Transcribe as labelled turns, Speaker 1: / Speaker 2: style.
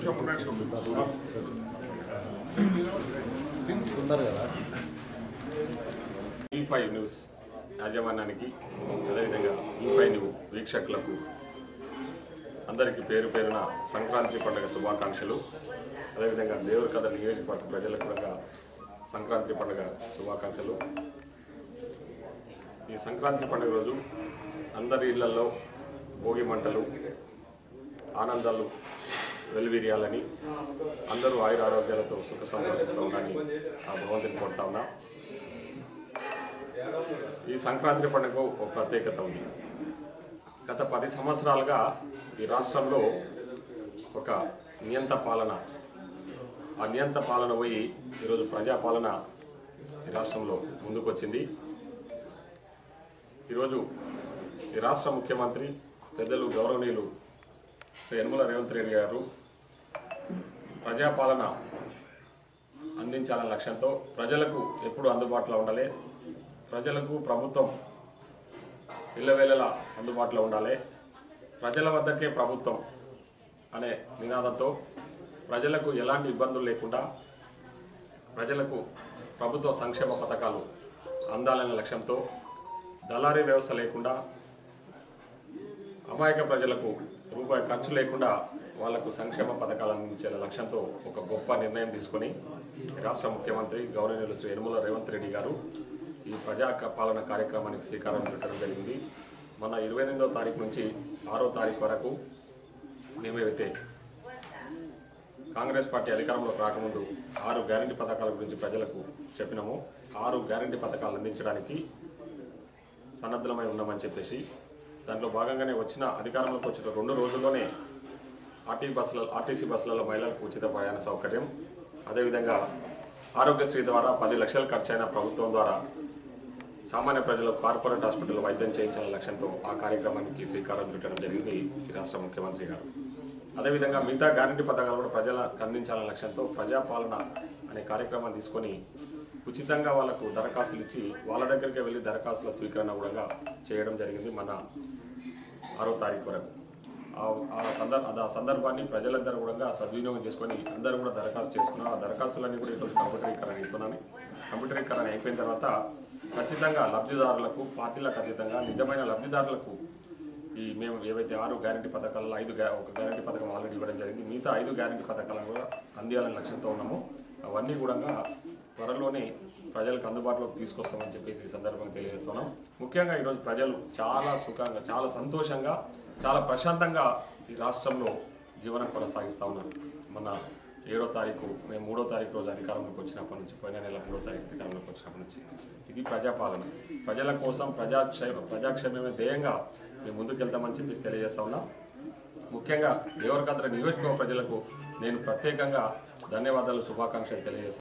Speaker 1: ఉన్నారు కదా
Speaker 2: ఈ ఫైవ్ న్యూస్ యాజమాన్యానికి అదేవిధంగా ఈ ఫైవ్ న్యూ వీక్షకులకు అందరికీ పేరు పేరున సంక్రాంతి పండుగ శుభాకాంక్షలు అదేవిధంగా దేవుడి కథ నియోజకవర్గ ప్రజలకు కూడా సంక్రాంతి పండుగ శుభాకాంక్షలు ఈ సంక్రాంతి పండుగ రోజు అందరి ఇళ్లలో భోగి మంటలు ఆనందాలు వెలువిరియాలని అందరూ ఆయుర ఆరోగ్యాలతో సుఖ సంతోషంతో ఉండాలని ఆ భగవంతుని కోరుతా ఉన్నా ఈ సంక్రాంతి పండుగ ఒక ప్రత్యేకత ఉంది గత పది సంవత్సరాలుగా ఈ రాష్ట్రంలో ఒక నియంత పాలన ఆ నియంత పాలన పోయి ఈరోజు ప్రజాపాలన ఈ రాష్ట్రంలో ముందుకొచ్చింది ఈరోజు ఈ రాష్ట్ర ముఖ్యమంత్రి పెద్దలు గౌరవనీయులు శ్రీ యనమల రేవంత్ రెడ్డి గారు ప్రజాపాలన అందించాలనే లక్ష్యంతో ప్రజలకు ఎప్పుడు అందుబాటులో ఉండాలి ప్రజలకు ప్రభుత్వం ఇళ్ళవేళలా అందుబాటులో ఉండాలి ప్రజల వద్దకే ప్రభుత్వం అనే నినాదంతో ప్రజలకు ఎలాంటి ఇబ్బందులు లేకుండా ప్రజలకు ప్రభుత్వ సంక్షేమ పథకాలు అందాలనే లక్ష్యంతో దళారీ వ్యవస్థ లేకుండా అమాయక ప్రజలకు రూపాయి ఖర్చు లేకుండా వాళ్లకు సంక్షేమ పథకాలు అందించే లక్ష్యంతో ఒక గొప్ప నిర్ణయం తీసుకొని రాష్ట్ర ముఖ్యమంత్రి గౌరవనీయులు శ్రీ యనమల రేవంత్ రెడ్డి గారు ఈ ప్రజా క- పాలన కార్యక్రమానికి శ్రీకారం చుట్టడం జరిగింది మన ఇరవై ఎనిమిదవ తారీఖు నుంచి ఆరో తారీఖు వరకు మేమైతే కాంగ్రెస్ పార్టీ అధికారంలోకి రాకముందు ఆరు గ్యారంటీ పథకాల గురించి ప్రజలకు చెప్పినాము ఆరు గ్యారంటీ పథకాలు అందించడానికి సన్నద్ధమై ఉన్నామని చెప్పేసి దాంట్లో భాగంగానే వచ్చిన అధికారంలోకి వచ్చిన రెండు రోజుల్లోనే ఆర్టీ బస్సుల ఆర్టీసీ బస్సులలో మహిళలకు ఉచిత ప్రయాణ సౌకర్యం అదేవిధంగా ఆరోగ్యశ్రీ ద్వారా పది లక్షలు ఖర్చైన ప్రభుత్వం ద్వారా సామాన్య ప్రజలకు కార్పొరేట్ హాస్పిటల్ వైద్యం చేయించాలనే లక్ష్యంతో ఆ కార్యక్రమానికి శ్రీకారం చుట్టడం జరిగింది ఈ రాష్ట్ర ముఖ్యమంత్రి గారు అదేవిధంగా మిగతా గ్యారంటీ పథకాలు కూడా ప్రజలకు అందించాలనే లక్ష్యంతో ప్రజాపాలన అనే కార్యక్రమాన్ని తీసుకొని ఉచితంగా వాళ్ళకు దరఖాస్తులు ఇచ్చి వాళ్ళ దగ్గరికి వెళ్ళి దరఖాస్తుల స్వీకరణ కూడా చేయడం జరిగింది మన ఆరో తారీఖు వరకు ఆ- ఆ సందర్భ ఆ సందర్భాన్ని ప్రజలందరూ కూడా సద్వినియోగం చేసుకొని అందరూ కూడా దరఖాస్తు చేసుకున్నారు ఆ దరఖాస్తులన్నీ కూడా ఈరోజు కంప్యూటరీకరణ అవుతున్నాను కంప్యూటరీకరణ అయిపోయిన తర్వాత ఖచ్చితంగా లబ్ధిదారులకు పార్టీలకు అతీతంగా నిజమైన లబ్ధిదారులకు ఈ మేము ఏవైతే ఆరు గ్యారంటీ పథకాలలో ఐదు గ్యా ఒక గ్యారంటీ పథకం ఆల్రెడీ ఇవ్వడం జరిగింది మిగతా ఐదు గ్యారంటీ పథకాలను కూడా అందియాలనే లక్ష్యంతో ఉన్నాము అవన్నీ కూడా త్వరలోనే ప్రజలకు అందుబాటులోకి తీసుకొస్తామని చెప్పేసి ఈ సందర్భంగా తెలియజేస్తున్నాం ముఖ్యంగా ఈరోజు ప్రజలు చాలా సుఖంగా చాలా సంతోషంగా చాలా ప్రశాంతంగా ఈ రాష్ట్రంలో జీవనం కొనసాగిస్తూ ఉన్నారు మన ఏడో తారీఖు మేము మూడో తారీఖు రోజు అధికారంలోకి వచ్చినప్పటి నుంచి పోయిన నెల మూడో తారీఖు అధికారంలోకి వచ్చినప్పటి నుంచి ఇది ప్రజాపాలన ప్రజల కోసం ప్రజాక్షేమ ప్రజాక్షేమమే ధ్యేయంగా మేము ముందుకెళ్తామని చెప్పేసి తెలియజేస్తా ఉన్నాం ముఖ్యంగా దేవరకద్ర నియోజకవర్గ ప్రజలకు నేను ప్రత్యేకంగా ధన్యవాదాలు శుభాకాంక్షలు తెలియజేస్తాను